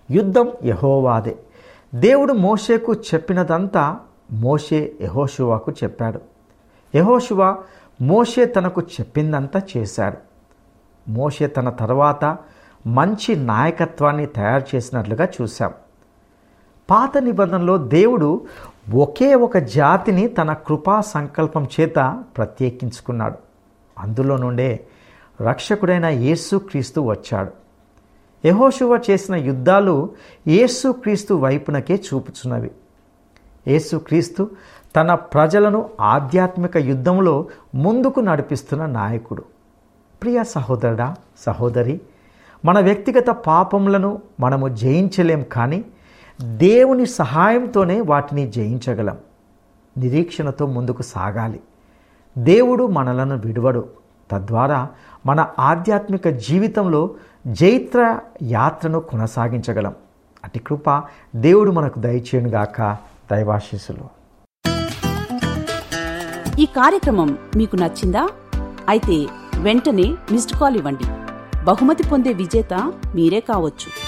యుద్ధం యహోవాదే దేవుడు మోషేకు చెప్పినదంతా మోషే యహోషువాకు చెప్పాడు యహోషువ మోషే తనకు చెప్పిందంతా చేశాడు మోషే తన తర్వాత మంచి నాయకత్వాన్ని తయారు చేసినట్లుగా చూశాం పాత నిబంధనలో దేవుడు ఒకే ఒక జాతిని తన కృపా సంకల్పం చేత ప్రత్యేకించుకున్నాడు అందులో నుండే రక్షకుడైన యేసుక్రీస్తు వచ్చాడు యహోశువ చేసిన యుద్ధాలు యేసుక్రీస్తు వైపునకే చూపుచున్నవి యేసుక్రీస్తు తన ప్రజలను ఆధ్యాత్మిక యుద్ధంలో ముందుకు నడిపిస్తున్న నాయకుడు ప్రియ సహోదరుడా సహోదరి మన వ్యక్తిగత పాపములను మనము జయించలేం కానీ దేవుని సహాయంతోనే వాటిని జయించగలం నిరీక్షణతో ముందుకు సాగాలి దేవుడు మనలను విడువడు తద్వారా మన ఆధ్యాత్మిక జీవితంలో జైత్ర యాత్రను కొనసాగించగలం అటు కృప దేవుడు మనకు దయచేయునుగాక దైవాశీసులు ఈ కార్యక్రమం మీకు నచ్చిందా అయితే వెంటనే మిస్డ్ కాల్ ఇవ్వండి బహుమతి పొందే విజేత మీరే కావచ్చు